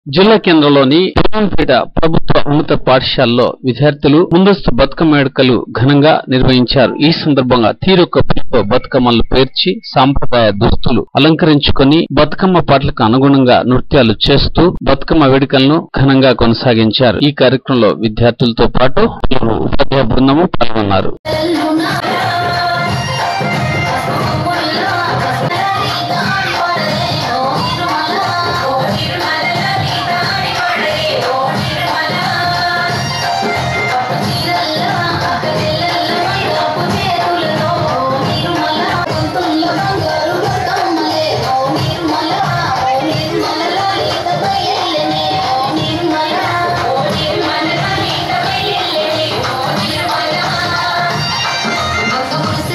జిల్లా కేంద్రంలోని భీమంపేట ప్రభుత్వ ఉన్నత పాఠశాలలో విద్యార్థులు ముందస్తు బతుకమ్మ వేడుకలు ఘనంగా నిర్వహించారు ఈ సందర్భంగా తీరొక్క పిలుపు బతుకమ్మలు పేర్చి సాంప్రదాయ దుస్తులు అలంకరించుకొని బతుకమ్మ పాటలకు అనుగుణంగా నృత్యాలు చేస్తూ బతుకమ్మ వేడుకలను ఘనంగా కొనసాగించారు ఈ కార్యక్రమంలో విద్యార్థులతో పాటు పలువురు ఉపాధ్యాయ బృందము పాల్గొన్నారు నిర్మల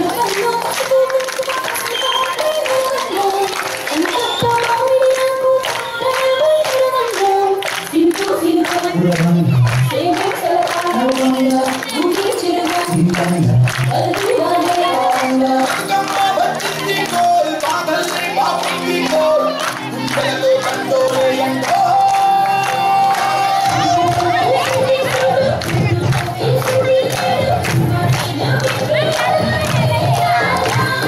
Thank you.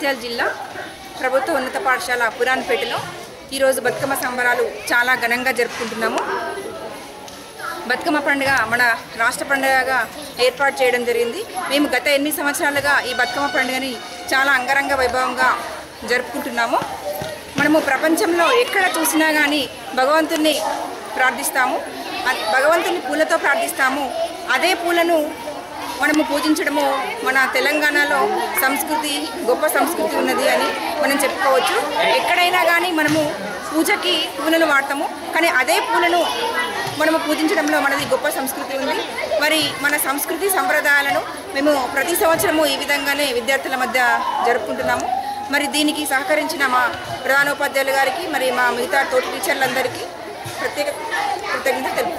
జగిత్యాల జిల్లా ప్రభుత్వ ఉన్నత పాఠశాల పురాన్పేటలో ఈరోజు బతుకమ్మ సంబరాలు చాలా ఘనంగా జరుపుకుంటున్నాము బతుకమ్మ పండుగ మన రాష్ట్ర పండుగగా ఏర్పాటు చేయడం జరిగింది మేము గత ఎన్ని సంవత్సరాలుగా ఈ బతుకమ్మ పండుగని చాలా అంగరంగ వైభవంగా జరుపుకుంటున్నాము మనము ప్రపంచంలో ఎక్కడ చూసినా కానీ భగవంతుని ప్రార్థిస్తాము అ- భగవంతుని పూలతో ప్రార్థిస్తాము అదే పూలను మనము పూజించడము మన తెలంగాణలో సంస్కృతి గొప్ప సంస్కృతి ఉన్నది అని మనం చెప్పుకోవచ్చు ఎక్కడైనా కానీ మనము పూజకి పూలను వాడతాము కానీ అదే పూలను మనము పూజించడంలో మనది గొప్ప సంస్కృతి ఉంది మరి మన సంస్కృతి సంప్రదాయాలను మేము ప్రతి సంవత్సరము ఈ విధంగానే విద్యార్థుల మధ్య జరుపుకుంటున్నాము మరి దీనికి సహకరించిన మా ప్రధానోపాధ్యాయులు గారికి మరి మా మిగతా తోటి టీచర్లందరికీ ప్రత్యేక కృతజ్ఞత తెలుపుతున్నాను